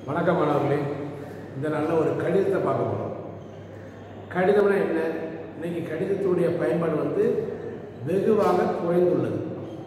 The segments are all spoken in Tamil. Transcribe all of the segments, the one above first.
வணக்கம் மாணவர்களே இந்த நாளில் ஒரு கடிதத்தை பார்க்க போகிறோம் கடிதம்னா என்ன இன்னைக்கு கடிதத்துடைய பயன்பாடு வந்து வெகுவாக குறைந்துள்ளது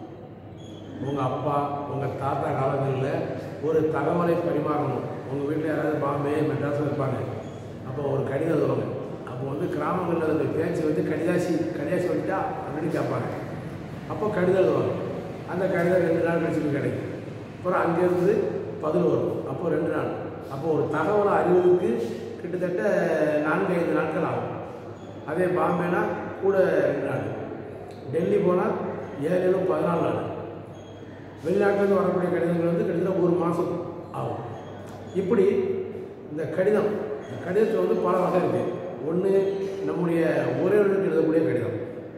உங்கள் அப்பா உங்கள் தாத்தா காலங்களில் ஒரு தகவலை பரிமாறணும் உங்கள் வீட்டில் யாராவது பாம்பே மெட்ராஸில் இருப்பாங்க அப்போ ஒரு கடிதம் வருவாங்க அப்போ வந்து கிராமங்களில் அந்த பேச்சு வந்து கடிதாசி கடிதாசி வந்துட்டா அப்படின்னு கேட்பாங்க அப்போ கடிதம் எழுதுவாங்க அந்த கடிதம் ரெண்டு நாள் கழிச்சு கிடைக்கும் அப்புறம் அங்கேருந்து பதில் வரும் அப்போ ரெண்டு நாள் அப்போ ஒரு தகவலை அறிவதற்கு கிட்டத்தட்ட நான்கு ஐந்து நாட்கள் ஆகும் அதே பாம்பேனா கூட ரெண்டு நாள் டெல்லி போனால் ஏழு ஏழு பதினாலு நாள் வெளிநாட்டிலேருந்து வரக்கூடிய கடிதங்கள் வந்து கிட்டத்தட்ட ஒரு மாதம் ஆகும் இப்படி இந்த கடிதம் இந்த கடிதத்தில் வந்து பல வகை இருக்குது ஒன்று நம்முடைய உறவினருக்கு எழுதக்கூடிய கடிதம்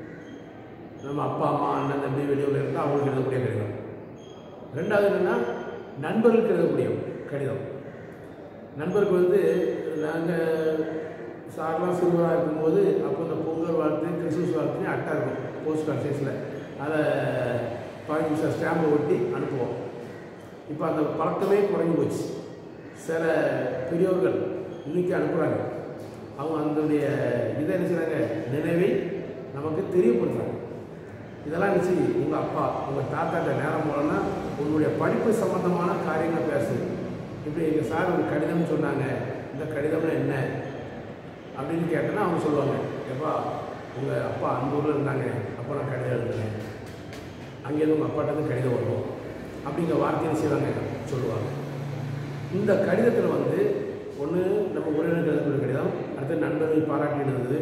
நம்ம அப்பா அம்மா அண்ணன் தம்பி வெளியூரில் இருந்தால் அவங்களுக்கு எழுதக்கூடிய கடிதம் ரெண்டாவது என்னென்னா நண்பர்களுக்கு எழுதக்கூடிய கடிதம் நண்பருக்கு வந்து நாங்கள் சார்லாம் சிறுவராக இருக்கும்போது அப்போ இந்த பொங்கல் வாழ்த்து கிறிஸ்துமஸ் வாழ்த்துன்னு அட்டை இருக்கும் போஸ்ட் கார்டு சைஸில் அதை பதினஞ்சு நிமிஷம் ஸ்டாம்பை ஒட்டி அனுப்புவோம் இப்போ அந்த பழக்கமே குறைஞ்சி போச்சு சில பெரியோர்கள் இன்னைக்கு அனுப்புகிறாங்க அவங்க அதனுடைய இதை என்ன செய்கிறாங்க நினைவை நமக்கு தெரியப்படுத்துகிறாங்க இதெல்லாம் நினச்சி உங்கள் அப்பா உங்கள் தாத்தாட்ட நேரம் போலன்னா உங்களுடைய படிப்பு சம்பந்தமான காரியங்களை பேசு இப்படி எங்கள் சார் ஒரு கடிதம் சொன்னாங்க இந்த கடிதம்னா என்ன அப்படின்னு கேட்டேன்னா அவங்க சொல்லுவாங்க எப்பா உங்கள் அப்பா அந்த ஊரில் இருந்தாங்க அப்போ நான் கடிதம் எழுதுனேன் அங்கேருந்து உங்கள் அப்பாட்ட இருந்து கடிதம் வரும் அப்படிங்கிற வார்த்தையை செய்வாங்க சொல்லுவாங்க இந்த கடிதத்தில் வந்து ஒன்று நம்ம உறவினர்கள் எழுதக்கூடிய கடிதம் அடுத்து நண்பர்கள் பாராட்டி எழுதுறது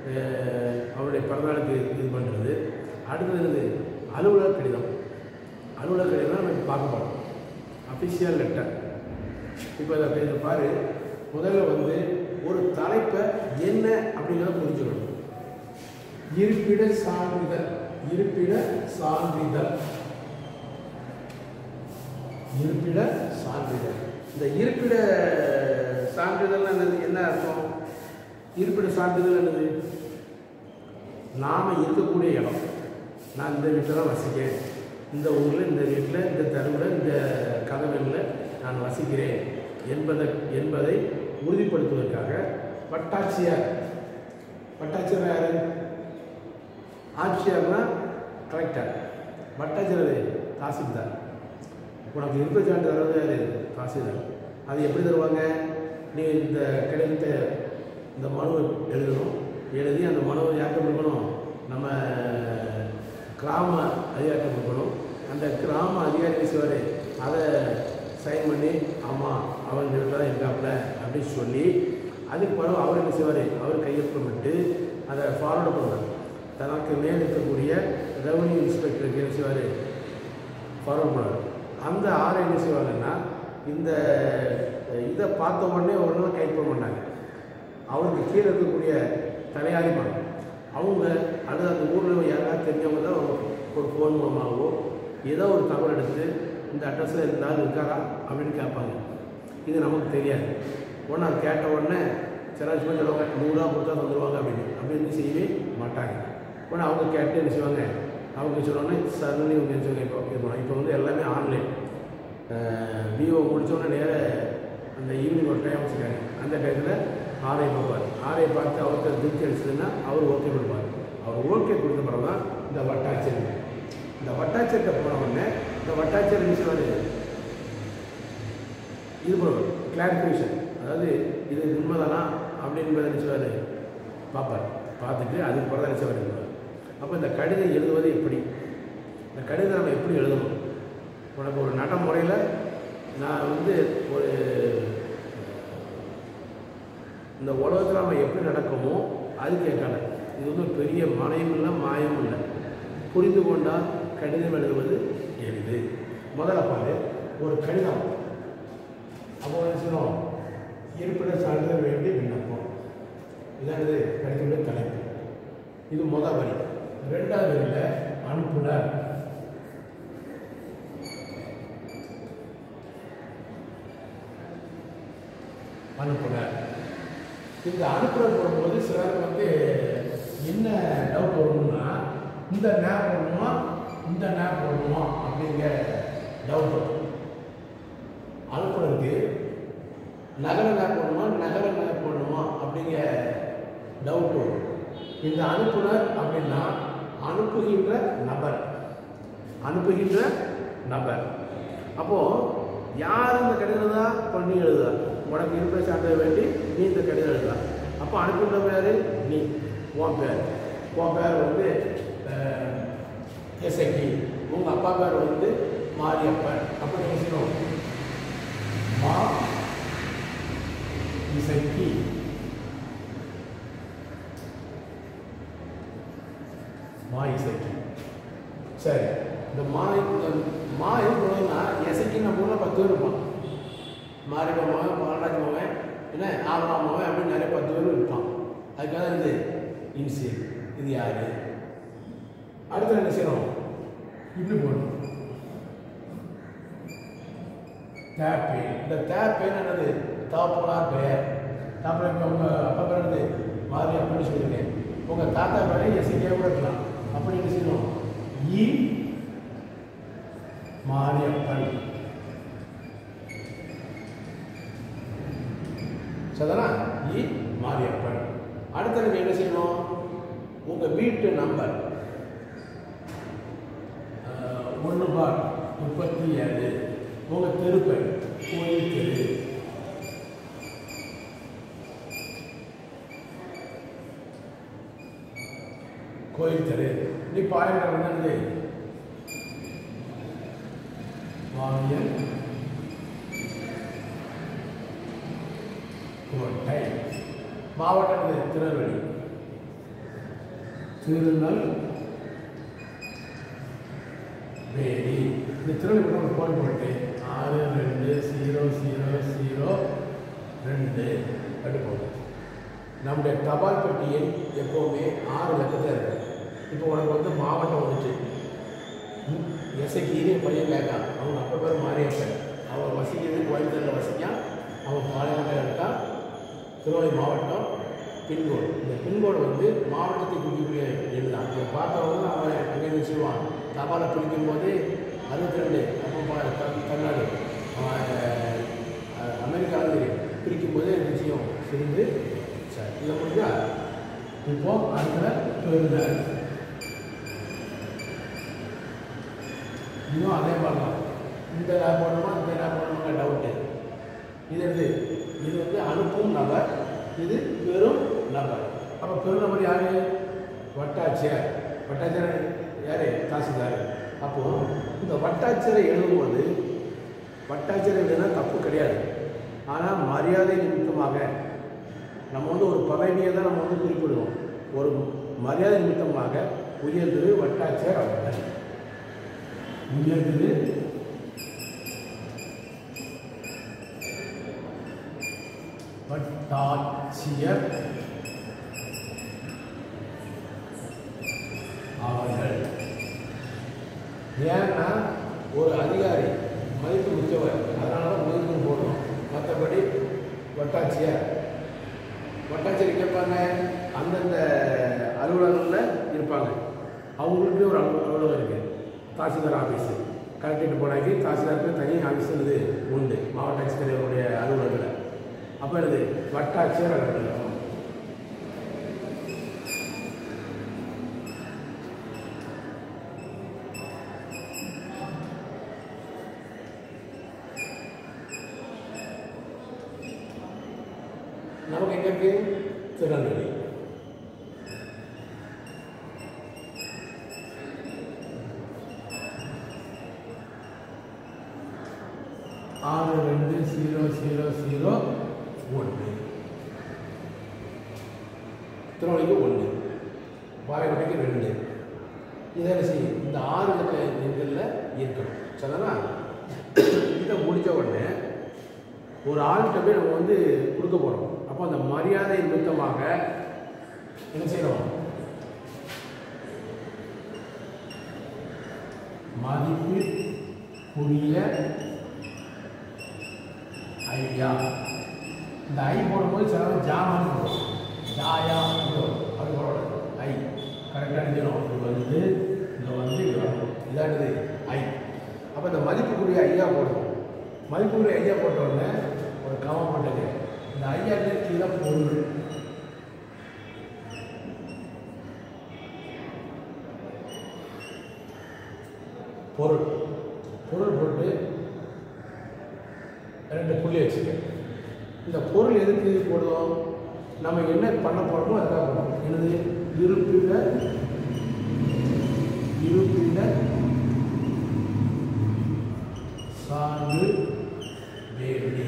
அஹ் அவருடைய பிறந்தநாளுக்கு இது பண்ணுறது அடுத்தது என்னது அலுவலக கடிதம் அலுவலக கடிதம் நம்ம இப்ப பார்க்க போகிறோம் அஃபிஷியல் லெட்டர் இப்போ இதை இதை பாரு முதல்ல வந்து ஒரு தலைப்பை என்ன அப்படிங்கிறத புரிஞ்சுக்கணும் இருப்பிட சான்றிதழ் இருப்பிட சான்றிதழ் இருப்பிட சான்றிதழ் இந்த இருப்பிட சான்றிதழ் என்னது என்ன அர்த்தம் இருப்பிட சான்றிதழ் என்னது நாம் இருக்கக்கூடிய இடம் நான் இந்த வீட்டில் தான் வசிக்கிறேன் இந்த ஊரில் இந்த வீட்டில் இந்த தெருவில் இந்த கதவுகளில் நான் வசிக்கிறேன் என்பதை என்பதை உறுதிப்படுத்துவதற்காக வட்டாட்சியர் வட்டாட்சியர் யார் ஆட்சியர்னா கலெக்டர் வட்டாட்சியர் தாசில்தார் உனக்கு இருப்பு சான்று தருவது யார் தாசில்தார் அது எப்படி தருவாங்க நீ இந்த கடிதத்தை இந்த மனு எழுதணும் எழுதி அந்த மனுவை யார்கிட்ட கொடுக்கணும் நம்ம கிராம அதிகாரிட்ட கொடுக்கணும் அந்த கிராம அதிகாரி என்ன செய்வார் அதை சைன் பண்ணி ஆமாம் அவன் வீட்டில் தான் இருக்காப்புல அப்படின்னு சொல்லி அதுக்கு பிறகு அவர் என்ன செய்வார் அவர் கையொப்பமிட்டு அதை ஃபார்வர்டு பண்ணுவார் தனக்கு மேல் இருக்கக்கூடிய ரெவன்யூ இன்ஸ்பெக்டருக்கு என்ன செய்வார் ஃபார்வர்ட் பண்ணுவார் அந்த ஆறு என்ன செய்வாங்கன்னா இந்த இதை பார்த்த உடனே உடனே கைட் பண்ண மாட்டாங்க அவருக்கு கீழே இருக்கக்கூடிய தலையாரிமாங்க அவங்க அது அந்த ஊரில் யாராவது தெரிஞ்சவங்க தான் ஒரு ஃபோன் மூலமாகவோ ஏதோ ஒரு தகவல் எடுத்து இந்த அட்ரஸில் இருந்தாலும் இருக்காரா அப்படின்னு கேட்பாங்க இது நமக்கு தெரியாது உடனே அது கேட்ட உடனே சில சும்மா சொல்லுவாங்க நூறுரூவா கொடுத்தா தந்துடுவாங்க அப்படின்னு அப்படின்னு செய்யவே மாட்டாங்க உடனே அவங்க கேட்டு என்ன செய்வாங்க அவங்க சொன்னோன்னே சர்னு இவங்க என்ன செய்வாங்க இப்போ இது பண்ணாங்க. இப்போ வந்து எல்லாமே ஆன்லைன் விவோ முடித்தோடனே நேர அந்த ஈவினிங் ஒரு டைம் வச்சுருக்காங்க அந்த டயத்தில் ஆர்ஐ பார்ப்பார் ஆர்ஐ பார்த்து அவருக்கு திருப்தி அடிச்சதுன்னா அவர் ஓகே கொடுப்பார் அவர் ஓகே கொடுத்த பிறகு தான் இந்த வட்டாட்சியர் இந்த வட்டாட்சியர்கிட்ட போன உடனே இந்த வட்டாட்சியர் என்ன செய்வார் இது பண்ணுவார் கிளாரிஃபிகேஷன் அதாவது இது உண்மைதானா அப்படின்றத நினச்சுவார் பார்ப்பார் பார்த்துட்டு அதுக்கு பிறகு நினச்சவர் எழுதுவார் அப்போ இந்த கடிதம் எழுதுவது எப்படி இந்த கடிதம் நம்ம எப்படி எழுதணும் உனக்கு ஒரு நடைமுறையில் நான் வந்து ஒரு இந்த உலகத்தில் நம்ம எப்படி நடக்குமோ அது கேட்கல இது வந்து பெரிய மனையும் இல்லை மாயமும் இல்லை புரிந்து கொண்டால் கடிதம் எழுதுவது எளிது முதல்ல பாரு ஒரு கடிதம் அப்போ என்ன செய்யணும் இருப்பிட சான்றிதழ் வேண்டி விண்ணப்பம் இதானது கடிதமுடைய தலைப்பு இது முதல் வரி ரெண்டாவது வரியில் அனுப்புனர் அனுப்புனர் இந்த அனுப்புனர் போடும்போது சிலருக்கு வந்து என்ன டவுட் வரும்னா இந்த நேரம் போடணுமா இந்த நேரம் போடணுமா அப்படிங்கிற டவுட் வரும் அனுப்புனருக்கு நகர மேப் போடணுமா நகர மேப் போடணுமா அப்படிங்கிற டவுட் வரும் இந்த அனுப்புனர் அப்படின்னா அனுப்புகின்ற நபர் அனுப்புகின்ற நபர் அப்போது யார் இந்த கடிதம் தான் பண்ணி எழுதுதா உனக்கு இருப்பை சான்றிதழ வேண்டி நீ இந்த கடிதம் எழுதுதா அப்போ அனுப்புகின்ற பேர் நீ உன் பேர் உன் பேர் வந்து எஸ்ஐடி உங்கள் அப்பா பேர் வந்து மாரியப்பன் அப்போ நீங்கள் செய்யணும் மா இசைக்கு மா இசைக்கு சரி இந்த மா இந்த மா இருக்கணும்னா இசைக்கு நம்ம ஊரில் பத்து பேர் இருப்பான் மாரியப்ப மகன் பாலராஜ் மகன் என்ன ஆவணா மகன் அப்படின்னு நிறைய பத்து பேர் இருப்பான் அதுக்காக இது இன்சியல் இது யாரு அடுத்து என்ன செய்யணும் இன்னும் போடணும் தேப்பே இந்த தேப்பேன்னு என்னது தாப்பனார் பெயர் தாப்பனா இப்போ உங்கள் அப்பா பேர் என்னது மாறி அப்படின்னு சொல்லியிருக்கேன் உங்கள் தாத்தா பேரை எஸ்ஐக்கே கூட இருக்கலாம் அப்படி என்ன செய்யணும் ஈ மாரியப்பன் சரிதானா இ மாரியப்பன் அடுத்து நீங்கள் என்ன செய்யணும் உங்கள் வீட்டு நம்பர் ஒன்று பார் முப்பத்தி ஏழு உங்கள் தெருப்பெண் கோயில் தெரு கோயில் தெரு நீ பாளையம் என்னது வாவியல் கோட்டை மாவட்டம் இது திருநெல்வேலி திருநெல் வேலி இந்த திருநெல்வேலி ஒரு ஃபோன் போட்டு ஆறு ரெண்டு ஜீரோ ஜீரோ ஜீரோ ரெண்டு அப்படி போகும் நம்முடைய தபால் பெட்டி எண் எப்போவுமே ஆறு லட்சத்தில் இருக்கு இப்போ உனக்கு வந்து மாவட்டம் வந்துச்சு எஸ்ஐக்கு இதே பையன் கேட்கான் அவங்க அப்பா பேர் மாரியப்பன் அவன் வசிக்கிறது கோயம்புத்தூரில் வசிக்கான் அவன் பாளையங்கோட்டையில் இருக்கான் திருநெல்வேலி மாவட்டம் பின்கோடு இந்த பின்கோடு வந்து மாவட்டத்தை குறிக்கக்கூடிய எண் தான் இதை பார்த்தவங்க அவன் அங்கே நிச்சயவான் தபாலை பிடிக்கும் போது அறுபத்தி ரெண்டு அப்போ பா- த- தமிழ்நாடு அவன் அஹ், அமெரிக்காவில் பிரிக்கும் போது நிச்சயம் சிரிந்து சரி இதை முடிஞ்சா இப்போ அடுத்த பெருந்தல் இன்னும் அதே மாதிரி தான் இந்த லேப் போடணுமா இந்த லேப் போடணுமா டவுட்டு இது எது இது வந்து அனுப்பும் நபர் இது பெரும் நபர் அப்போ பெரும் நபர் யாரு வட்டாட்சியர் வட்டாட்சியர் யாரு தாசில்தார் அப்போ இந்த வட்டாட்சியரை எழுதும்போது வட்டாட்சியர் எழுதுனா தப்பு கிடையாது ஆனால் மரியாதை நிமித்தமாக நம்ம வந்து ஒரு பதவியை தான் நம்ம வந்து குறிப்பிடுவோம் ஒரு மரியாதை நிமித்தமாக உயர்திரு வட்டாட்சியர் அவர்கள் உயர்திரு வட்டாட்சியர் அவர்கள் ஏன்னா ஒரு அதிகாரி மதிப்பு மிக்கவர் அதனால தான் மதிப்பு போடணும் மற்றபடி வட்டாட்சியர் வட்டாட்சியர் கேட்பாங்க அந்தந்த அலுவலகங்களில் இருப்பாங்க அவங்களுக்கு ஒரு அலு அலுவலகம் இருக்குது தாசில்தார் ஆஃபீஸு கலெக்டரேட் போனாக்கி தாசில்தாருக்கு தனி ஆஃபீஸ் இது உண்டு மாவட்ட ஆட்சித்தலைவருடைய அலுவலகத்தில் அப்போ இது வட்டாட்சியர் அலுவலகம் நமக்கு எங்கே இருக்கு திருநெல்வேலி ஆறு ரெண்டு ஜீரோ ஜீரோ ஜீரோ ஒன்று திருநெல்வேலிக்கு ஒன்று பாளையக்கோட்டைக்கு ரெண்டு இதை என்ன செய்யும் இந்த ஆறு இலக்க எண்களில் இருக்கணும் சரிங்களா இதை முடிஞ்ச உடனே ஒரு ஆள்கிட்ட போய் நம்ம வந்து கொடுக்க போகிறோம் அப்போ அந்த மரியாதை நிமித்தமாக என்ன செய்யணும் மதிப்புக்குரிய ஐயா இந்த ஐ போடும்போது சில ஜாமான் போடும் ஜாயா இதோ அப்படி போடணும் ஐ கரெக்டாக நிற்கணும் இது வந்து இங்கே வந்து இது வரணும் இதானது ஐ அப்போ இந்த மதிப்புக்குரிய ஐயா போடணும் மதிப்புக்குரிய ஐயா போட்ட உடனே ஒரு கவனம் போட்டது பொருள் பொருள் பொருள் போட்டு ரெண்டு புள்ளி வச்சுக்க இந்த பொருள் எதுக்கு போடுவோம் நம்ம என்ன பண்ண போகிறோமோ அதுக்காக போடுறோம் என்னது இருப்பிட இருப்பிட சான்று வேண்டி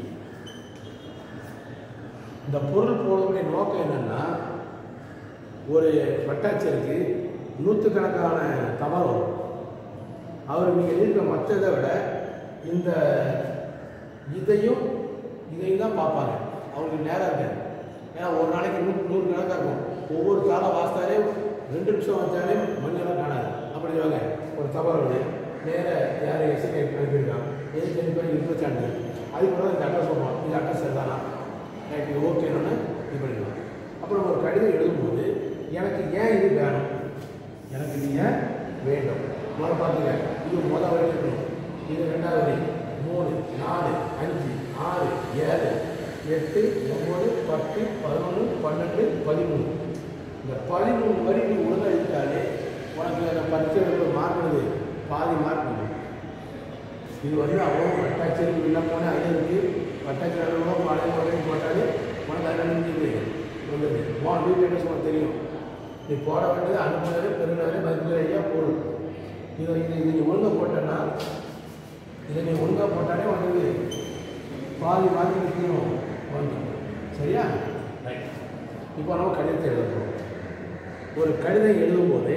இந்த பொருள் போடக்கூடிய நோக்கம் என்னன்னா ஒரு வட்டாட்சியருக்கு நூற்றுக்கணக்கான தவறு வரும் அவர் நீங்கள் இருக்கிற மற்ற இதை விட இந்த இதையும் இதையும் தான் பார்ப்பாங்க அவங்களுக்கு நேரம் இருக்காது ஏன்னா ஒரு நாளைக்கு நூறு நூறு கணக்காக இருக்கும் ஒவ்வொரு தாளை வாசித்தாலே ரெண்டு நிமிஷம் வச்சாலே மஞ்சளாக காணாது அப்படி சொல்லுவாங்க ஒரு தவறு வருது நேர யார் எஸ்ஐ அனுப்பியிருக்கான் எதுக்கு அனுப்பி இருபத்தாண்டு அதுக்கு கூட இந்த அட்ரஸ் சொல்லுவான் இந்த அட்ரஸ் சரிதானா ரைட் இது ஓகேன்னு இது பண்ணிக்கலாம் அப்புறம் ஒரு கடிதம் எழுதும்போது எனக்கு ஏன் இது வேணும் எனக்கு இது ஏன் வேண்டும் முதல்ல பார்த்துங்க இது முதல் வரி இருக்கணும் இது ரெண்டாவது வரி மூணு நாலு அஞ்சு ஆறு ஏழு எட்டு ஒம்பது பத்து பதினொன்று பன்னெண்டு பதிமூணு இந்த பதிமூணு வரி நீ ஒழுங்காக எழுதிட்டாலே உனக்கு அந்த பரீட்சை மார்க்கிறது பாதி மார்க் உண்டு. இது வந்து அவ்வளோ வட்டாட்சியர் இல்லை போனால் அது இருக்குது வட்டாட்சியர் அளவுல பழைய உடனே போட்டாலே உனக்கு அதில் நின்று வந்துடுது உன் வீட்டு என்ன சொல்ல தெரியும் நீ போட வேண்டியது அனுப்புனது பெருநகரே மதிப்பிலையா பொருள் இதை இது இது நீ ஒழுங்காக போட்டேன்னா இதை நீ ஒழுங்காக போட்டாலே உனக்கு பாதி மாற்றி நிற்கணும் வந்துடும் சரியா ரைட் இப்போ நம்ம கடிதத்தை எழுதுறோம் ஒரு கடிதம் எழுதும்போது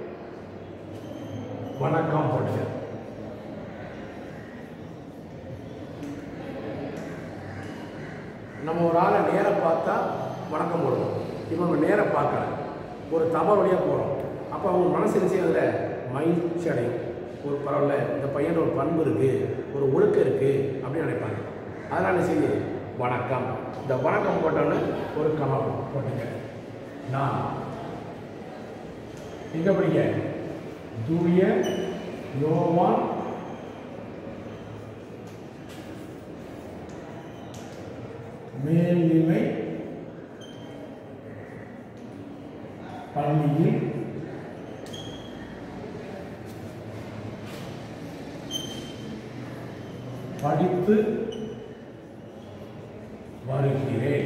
வணக்கம் போட்டுக்க நம்ம ஒரு ஆளை நேராக பார்த்தா வணக்கம் போடுவோம் இப்போ நம்ம நேராக பார்க்கல ஒரு தபால் வழியாக போகிறோம் அப்போ அவங்க மனசு என்ன செய்யறதுல மகிழ்ச்சி அடையும் ஒரு பரவாயில்ல இந்த பையன் ஒரு பண்பு இருக்குது ஒரு ஒழுக்கம் இருக்குது அப்படின்னு நினைப்பாங்க அதனால் என்ன செய்யுது வணக்கம் இந்த வணக்கம் போட்டோன்னு ஒரு கமா போட்டுங்க நான் எங்கே படிக்க தூய யோவான் மேல்நிலை பள்ளியில் படித்து வருகிறேன்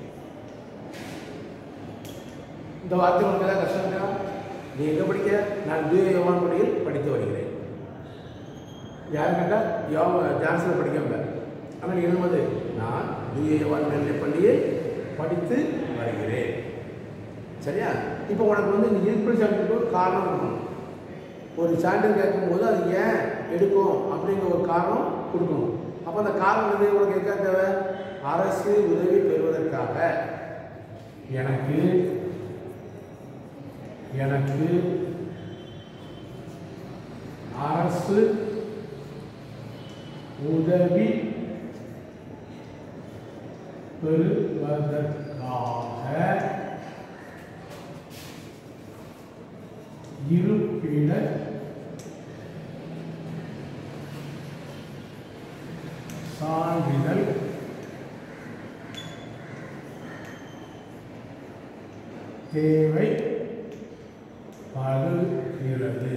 இந்த வார்த்தை உனக்கு ஏதாவது கஷ்டம் இருக்கா நீ எங்க படிக்க நான் தூய யோவான் பள்ளியில் படித்து வருகிறேன் யார் கேட்டா யோவ ஜான்சன் படிக்கல ஆனால் எழுதும்போது நான் தூய யோவான் மேல்நிலை பள்ளியில் படித்து வருகிறேன் சரியா இப்போ உனக்கு வந்து இந்த இருப்பிட சான்றிதழுக்கு ஒரு காரணம் இருக்கணும் ஒரு சான்றிதழ் கேட்கும்போது அது ஏன் எடுக்கும் அப்படிங்கிற ஒரு காரணம் கொடுக்கணும் அப்போ அந்த காரணம் வந்து உனக்கு எதுக்கா தேவை அரசு உதவி பெறுவதற்காக எனக்கு எனக்கு அரசு உதவி பெறுவதற்காக இருப்பிட சான்றிதழ் தேவைப்படுகிறது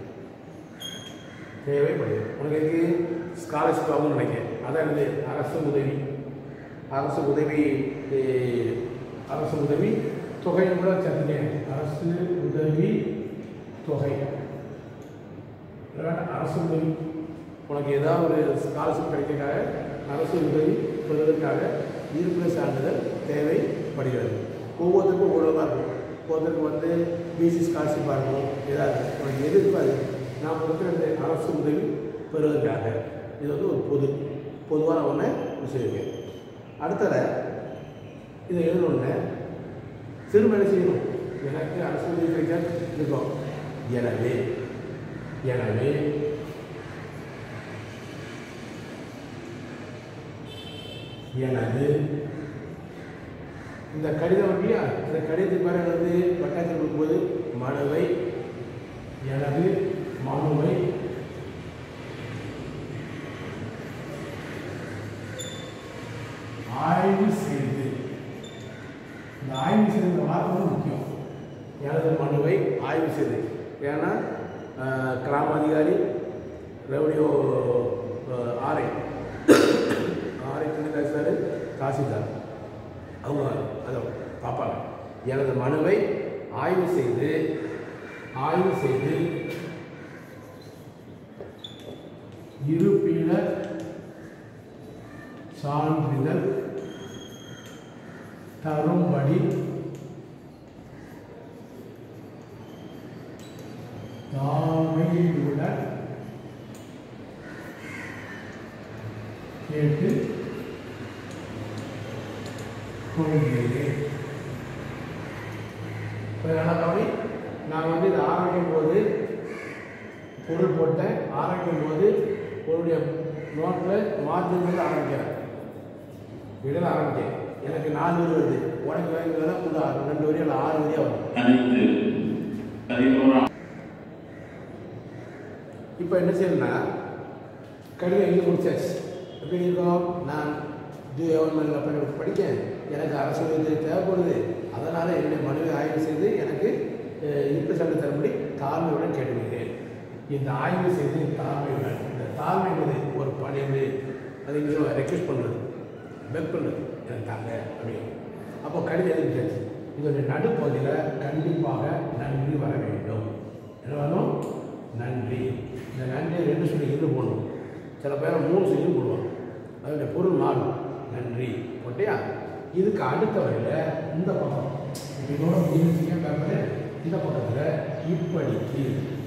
தேவைப்படுது உனக்கு எதுக்கு ஸ்காலர்ஷிப் ஆகும்னு நினைக்கிறேன் அதான் என்னது அரசு உதவி அரசு உதவி eh, அரசு உதவி தொகைன்னு கூட சேர்த்துட்டேன் அரசு உதவி தொகை இல்லைன்னா அரசு உதவி உனக்கு ஏதாவது ஒரு ஸ்காலர்ஷிப் கிடைக்கிறதுக்காக அரசு உதவி பெறுவதற்காக இருப்பிட சான்றிதழ் தேவைப்படுகிறது ஒவ்வொருத்தருக்கும் ஒவ்வொருவராக இருக்கும் ஒருத்தருக்கு வந்து பிசி ஸ்காலர்ஷிப்பாக இருக்கும் ஏதாவது உனக்கு எது இருக்கோ அது நான் கொடுக்குற இந்த அரசு உதவி பெறுவதற்காக இது வந்து ஒரு பொது பொதுவான ஒன்று வச்சுருக்கேன் அடுத்தது இதை எழுதணுன்னு திரும்ப என்ன செய்யணும் எனக்கு அரசு உதவி கிடைக்க இருக்கும் எனவே எனவே எனது இந்த கடிதம் இருக்கு இல்லையா இந்த கடிதத்துக்கு பேர் வந்து வட்டாட்சியர் கொடுக்கும்போது மனுவை எனது மனுவை ஆய்வு செய்து இந்த ஆய்வு செய்த இந்த வார்த்தை தான் முக்கியம் எனது மனுவை ஆய்வு செய்து ஏன்னா அஹ், கிராம அதிகாரி ரெவன்யூ ஆரை ஆரை துணைதாசிதார் தாசில்தார் அவங்க அதை பார்ப்பாங்க எனது மனுவை ஆய்வு செய்து ஆய்வு செய்து இருப்பிட சான்றிதழ் தரும்படி தாழ்மையுடன் கேட்டு கொள்கிறேன் இப்போ நல்லா கவனி நான் வந்து இதை ஆரம்பிக்கும் போது பொருள் போட்டேன் ஆரம்பிக்கும் போது உன்னுடைய நோட்டில் மார்ஜின் ஆரம்பிக்கிறேன் இதில் ஆரம்பிச்சேன் எனக்கு நாலு வரி வருது உனக்கு வேணுங்கிறத புது ரெண்டு வரி இல்லை ஆறு வரியாக வரும் அனைத்து பதினோராம் இப்போ என்ன செய்யணும்னா கடிதம் எழுதி முடிச்சாச்சு எப்படி இருக்கும் நான் கவர்மெண்ட் அப்படி படித்தேன் எனக்கு அரசு உதவி தேவைப்படுது அதனால் என்னுடைய மனுவை ஆய்வு செய்து எனக்கு இப்பு சண்டை தரும்படி தாழ்மையுடன் கேட்டுக்கொள்கிறேன் இந்த ஆய்வு செய்து தாழ்மையுடன் இந்த தாழ்மை என்பது ஒரு பணிவு அது இங்கே ரெக்வஸ்ட் பண்ணுறது பெக் பண்ணுறது எனக்கு தாங்க அப்படின்னு அப்போ கடிதம் எழுதிச்சாச்சு இதோடைய நடுப்பகுதியில் கண்டிப்பாக நன்றி வர வேண்டும் என்ன வரணும் நன்றி இந்த நன்றியை ரெண்டு சொல்லி இரு போடணும் சில பேர் மூணு சொல்லி போடுவாங்க அதோடைய பொருள் மாறும் நன்றி ஓகேயா இதுக்கு அடுத்த வரையில் இந்த பக்கம் இப்போ இதோட முடிஞ்சிங்க பேப்பரு இந்த பக்கத்தில் இப்படிக்கு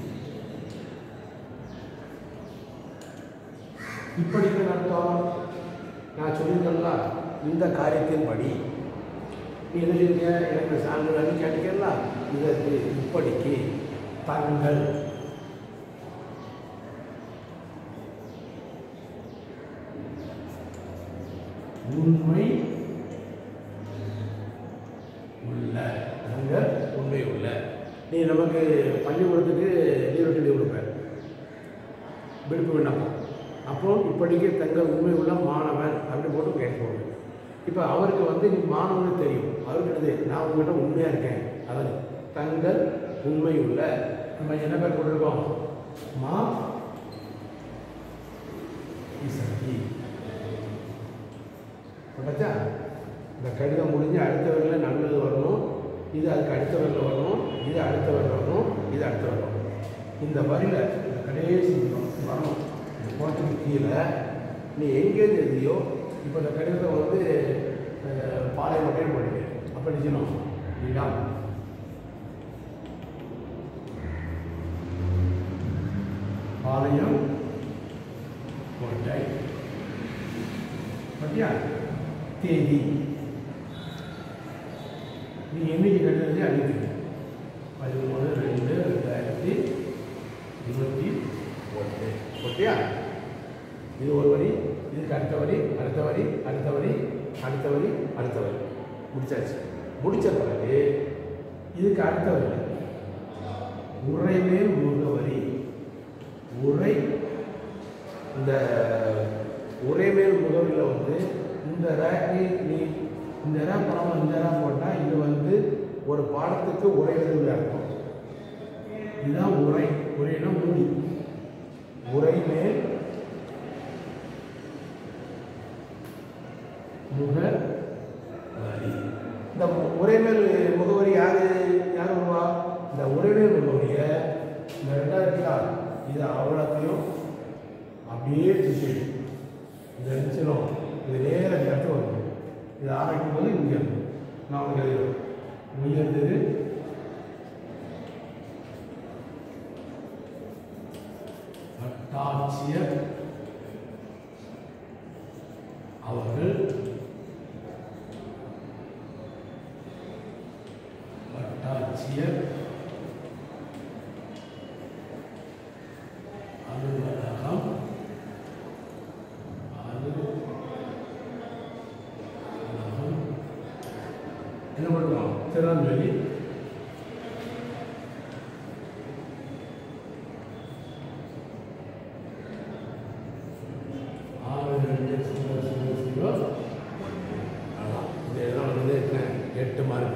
இப்படிக்கு அர்த்தம் நான் சொல்லியிருக்கேன்ல இந்த காரியத்தின்படி நீ என்ன சொல்லியிருக்க எனக்கு சான்றிதழ் கேட்டுக்கல இதற்கு இப்படிக்கு தங்கள் உண்மை உள்ள தங்கள் உண்மை உள்ள நீ நமக்கு பள்ளிக்கூடத்துக்கு லீவ் லீவ் கொடுப்பேன் விடுப்பு விண்ணப்பம் அப்போ இப்படிக்கு தங்கள் உண்மை உள்ள மாணவன் அப்படி போட்டு கேட்டு போடுவேன் இப்போ அவருக்கு வந்து நீ மாணவனுக்கு தெரியும் அவருக்கு என்னது நான் உங்ககிட்ட உண்மையாக இருக்கேன் அதான் தங்கள் உண்மை உள்ள நம்ம என்ன பேர் போட்டிருக்கோம் மா இசக்கி பச்சா இந்த கடிதம் முடிஞ்சு அடுத்த வரையில் நல்லது வரணும் இது அதுக்கு அடுத்த வரையில் வரணும் இது அடுத்த வரையில் வரணும் இது அடுத்த வரையில் வரணும் இந்த வரியில் இந்த கடைசி வரணும் இந்த போட்டதுக்கு கீழே நீ எங்கேருந்து எழுதியோ இப்போ இந்த கடிதத்தை வந்து அஹ், பாளையம் மட்டும் போடுங்க அப்போ நிச்சயம் இடம் பாளையம் கோட்டை பத்தியா தேதி நீ என்னைக்கு கட்டுறது அழிக்கிறீங்க பதிமூணு ரெண்டு ரெண்டாயிரத்தி இருபத்தி ஒன்று ஓகேயா இது ஒரு வரி இதுக்கு அடுத்த வரி அடுத்த வரி அடுத்த வரி அடுத்த வரி அடுத்த வரி முடிச்சாச்சு முடிச்ச பிறகு இதுக்கு அடுத்த வரி உரைமேல் முகவரி உரை இந்த உரைமேல் முகவரியில் வந்து இந்த ரேக்கு நீ இந்த ரே பணம் இந்த ரே போட்டால் இது வந்து ஒரு பாடத்துக்கு உரை எழுதுவது அர்த்தம் இதுதான் உரை உரைனா மூடி உரை மேல் முகவரி இந்த மு- உரைமேல் முகவரி யாரு யார் வருவா இந்த உரைமேல் முகவரியை இந்த ரெண்டாயிரத்தி ஆறு இது அவ்வளோத்தையும் அப்படியே திசை இந்த நிச்சயம் இது நேர இந்த இடத்துல வரும் இது ஆரம்பிக்கும் போது இங்கே இருக்கும் நான் உங்களுக்கு எழுதுறேன் உயர்ந்தது வட்டாட்சியர் அவர்கள் வட்டாட்சியர் அலுவலகம் அலுவலகம் என்ன பண்ணுறோம் திருநெல்வேலி ஆறு ரெண்டு ஜீரோ ஜீரோ ஜீரோ அதான் இது எல்லாம் வந்து எத்தனை எட்டு மார்க்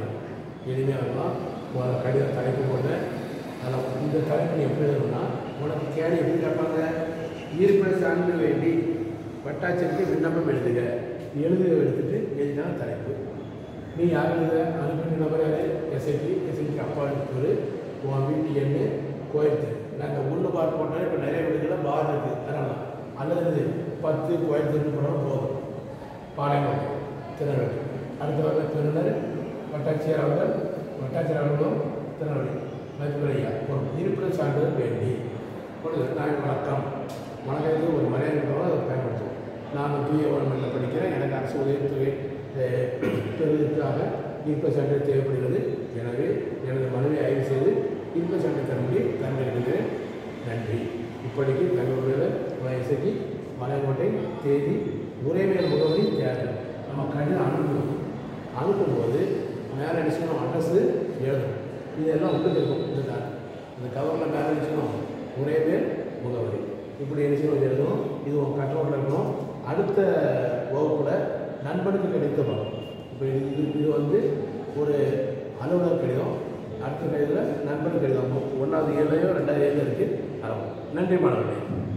எளிமையாக இருக்கும் முதல்ல கடித தலைப்பு போட்டு அதில் இந்த தலைப்பு நீ எப்படி எழுதணும்னா உனக்கு கேள்வி எப்படி கேட்பாங்க ஈர்ப்பிட சான்று வேண்டி வட்டாட்சியருக்கு விண்ணப்பம் எழுதுக எழுதுக எடுத்துட்டு எழுதினா தலைப்பு நீ யார் எழுத அனுப்பின நபர் யார் எஸ்ஐடி எஸ்ஐடி அப்பா எடுத்துரு உன் வீட்டு எண்ணு கோயில் தெரு நாங்கள் ஒன்று பார் போட்டால் இப்போ நிறைய வீடுகளில் பார் இருக்குது அதனால அல்லது பத்து கோயில் தெரு போனாலும் போதும் பாளையம் திருநெல்வேலி அடுத்த வர பெருநர் வட்டாட்சியர் அவர்கள் வட்டாட்சியர் அவர்களும் திருநெல்வேலி மதிப்புரையா ஒரு இருப்பிட சான்றிதழ் வேண்டி பொழுது நான் வணக்கம் வணக்கத்துக்கு ஒரு மரியாதை இருக்கிறவங்க அதை பயன்படுத்துவோம் நான் பிஏ கவர்மெண்ட்டில் படிக்கிறேன் எனக்கு அரசு உதவித்தொகை அஹ், பெறுவதற்காக இருப்பிட சான்றிதழ் தேவைப்படுகிறது எனவே எனது மனுவை ஆய்வு செய்து இருப்பிட சான்றிதழ் தரும்படி தேர்ந்தெடுக்கிறேன் நன்றி இப்படிக்கு தங்களுடைய இசைக்கு மலைக்கோட்டை தேதி உரைமையல் முகவரி தேவை நம்ம கடிதம் அனுப்பணும் அனுப்பும்போது மேலே அடிச்சுக்கணும் அட்ரஸ் எழுதணும் இதெல்லாம் உண்டு இருக்கும் இதுதான் இந்த கவரில் மேலே அடிச்சுக்கணும் உரைமையல் முகவரி இப்படி அடிச்சுக்கணும் எழுதணும் இது உங்கள் கண்ட்ரோலில் இருக்கணும் அடுத்த வகுப்பில் நண்பனுக்கு கிடைத்த பலம் இப்போ இது இது இது வந்து ஒரு அலுவலர் கடிதம் அடுத்த கடிதத்தில் நண்பனுக்கு கடிதம் ஒன்றாவது ஏழையோ ரெண்டாவது ஏழு இருக்குது ஆரம்பம் நன்றி மாணவர்களே